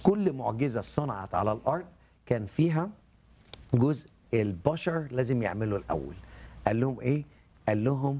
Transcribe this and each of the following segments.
كل معجزه صنعت على الارض كان فيها جزء البشر لازم يعملوا الاول قال لهم ايه قال لهم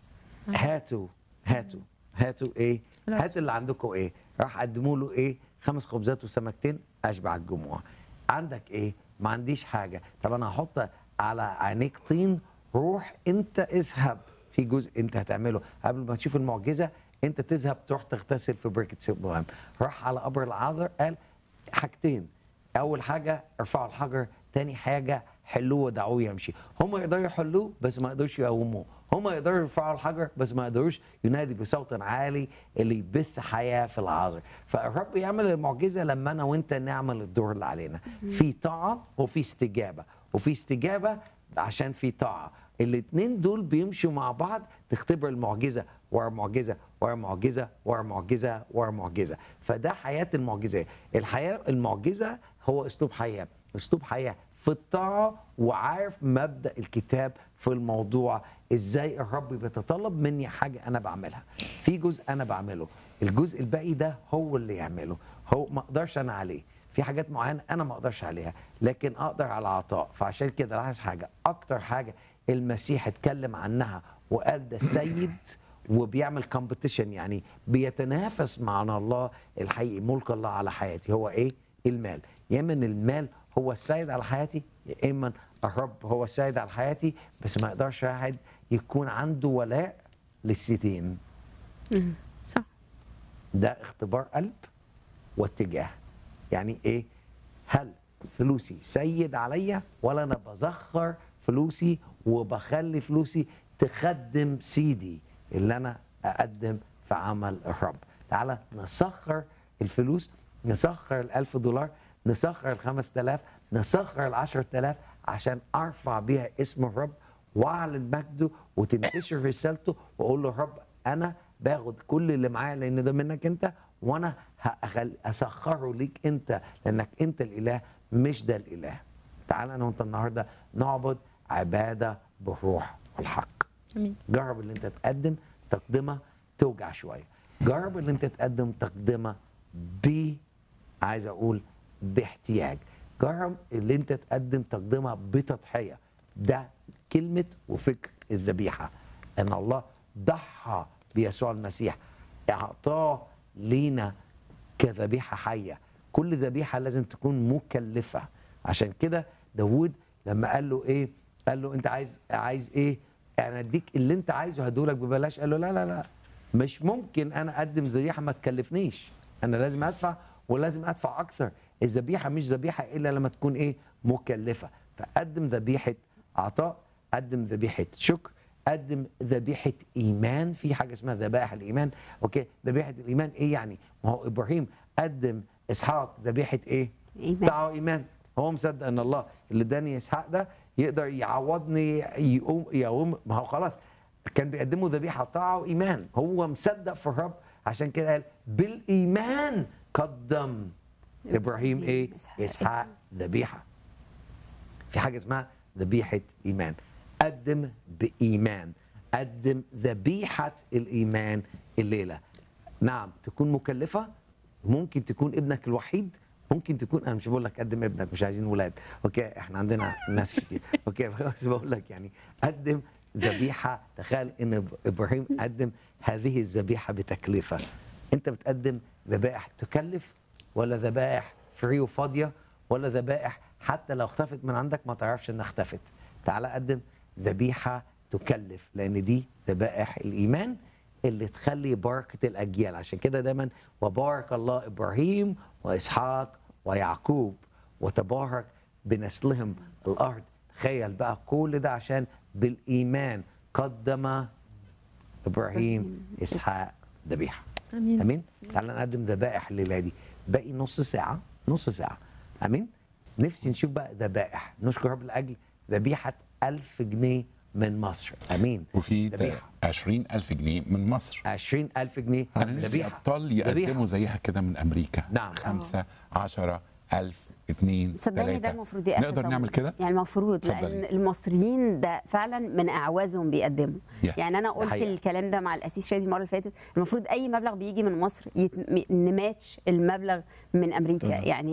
هاتوا هاتوا هاتوا ايه العشاء. هات اللي عندكم ايه راح قدموا له ايه خمس خبزات وسمكتين اشبع الجموع عندك ايه ما عنديش حاجه طب انا هحط على عينيك طين روح انت اذهب في جزء انت هتعمله قبل ما تشوف المعجزه انت تذهب تروح تغتسل في بركه سيبوام راح على قبر العذر قال حاجتين اول حاجه ارفعوا الحجر تاني حاجه حلوه ودعوه يمشي هم يقدروا يحلوه بس ما يقدروش يقوموه هم يقدروا يرفعوا الحجر بس ما يقدروش ينادي بصوت عالي اللي يبث حياه في العذر فالرب يعمل المعجزه لما انا وانت نعمل الدور اللي علينا في طاعه وفي استجابه وفي استجابه عشان في طاعه الاثنين دول بيمشوا مع بعض تختبر المعجزه ورا معجزه ورا معجزه ورا معجزه ورا معجزه فده حياه المعجزات الحياه المعجزه هو اسلوب حياه اسلوب حياه في الطاعه وعارف مبدا الكتاب في الموضوع ازاي الرب بيتطلب مني حاجه انا بعملها في جزء انا بعمله الجزء الباقي ده هو اللي يعمله هو ما اقدرش انا عليه في حاجات معينه انا ما اقدرش عليها لكن اقدر على العطاء فعشان كده لاحظ حاجه اكتر حاجه المسيح اتكلم عنها وقال ده السيد وبيعمل كومبيتيشن يعني بيتنافس مع الله الحقيقي ملك الله على حياتي هو ايه المال يا اما إن المال هو السيد على حياتي يا اما الرب هو السيد على حياتي بس ما يقدرش واحد يكون عنده ولاء للستين مم. صح ده اختبار قلب واتجاه يعني ايه هل فلوسي سيد عليا ولا انا بزخر فلوسي وبخلي فلوسي تخدم سيدي اللي انا اقدم في عمل الرب تعالى نسخر الفلوس نسخر الألف دولار نسخر الخمس تلاف نسخر العشر تلاف عشان أرفع بيها اسم الرب وأعلن مجده وتنتشر رسالته وأقول له رب أنا باخد كل اللي معايا لأن ده منك أنت وأنا هأخل أسخره ليك أنت لأنك أنت الإله مش ده الإله تعال أنا وأنت النهاردة نعبد عبادة بالروح والحق امين جرب اللي انت تقدم تقدمه توجع شويه جرب اللي انت تقدم تقدمه ب عايز اقول باحتياج جرب اللي انت تقدم تقدمه بتضحيه ده كلمه وفكر الذبيحه ان الله ضحى بيسوع المسيح اعطاه لينا كذبيحه حيه كل ذبيحه لازم تكون مكلفه عشان كده داوود لما قال له ايه قال له انت عايز عايز ايه يعني اديك اللي انت عايزه هدولك ببلاش قال له لا لا لا مش ممكن انا اقدم ذبيحه ما تكلفنيش انا لازم ادفع ولازم ادفع اكثر الذبيحه مش ذبيحه الا لما تكون ايه مكلفه فقدم ذبيحه عطاء قدم ذبيحه شكر قدم ذبيحه ايمان في حاجه اسمها ذبائح الايمان اوكي ذبيحه الايمان ايه يعني ما هو ابراهيم قدم اسحاق ذبيحه ايه ايمان بتاعه ايمان هو مصدق ان الله اللي اداني اسحاق ده يقدر يعوضني يقوم يقوم ما هو خلاص كان بيقدموا ذبيحه طاعه وايمان هو مصدق في الرب عشان كده قال بالايمان قدم ابراهيم ايه إسحاق. اسحاق ذبيحه في حاجه اسمها ذبيحه ايمان قدم بايمان قدم ذبيحه الايمان الليله نعم تكون مكلفه ممكن تكون ابنك الوحيد ممكن تكون انا مش بقول لك قدم ابنك مش عايزين ولاد اوكي احنا عندنا ناس كتير اوكي بس بقول لك يعني قدم ذبيحه تخيل ان ابراهيم قدم هذه الذبيحه بتكلفه انت بتقدم ذبائح تكلف ولا ذبائح فري وفاضيه ولا ذبائح حتى لو اختفت من عندك ما تعرفش انها اختفت تعال قدم ذبيحه تكلف لان دي ذبائح الايمان اللي تخلي بركه الاجيال عشان كده دايما وبارك الله ابراهيم واسحاق ويعقوب وتبارك بنسلهم الارض تخيل بقى كل ده عشان بالايمان قدم ابراهيم اسحاق ذبيحه امين امين تعالى نقدم ذبائح الليله دي باقي نص ساعه نص ساعه امين نفسي نشوف بقى ذبائح نشكر رب لاجل ذبيحه ألف جنيه من مصر امين وفي ذبيحة. 20000 جنيه من مصر عشرين ألف جنيه انا نفسي ذبيحة. ابطال ذبيحة. يقدموا زيها كده من امريكا نعم. خمسة عشرة ألف اتنين صدقني ده تلاتة المفروض يا أخي نقدر صبري. نعمل كده يعني المفروض لان اتفضلي. المصريين ده فعلا من اعوازهم بيقدموا Yes. يعني انا قلت حقيقة. الكلام ده مع الاسيس شادي المره اللي فاتت المفروض اي مبلغ بيجي من مصر يت... م- نماتش المبلغ من امريكا تمام. يعني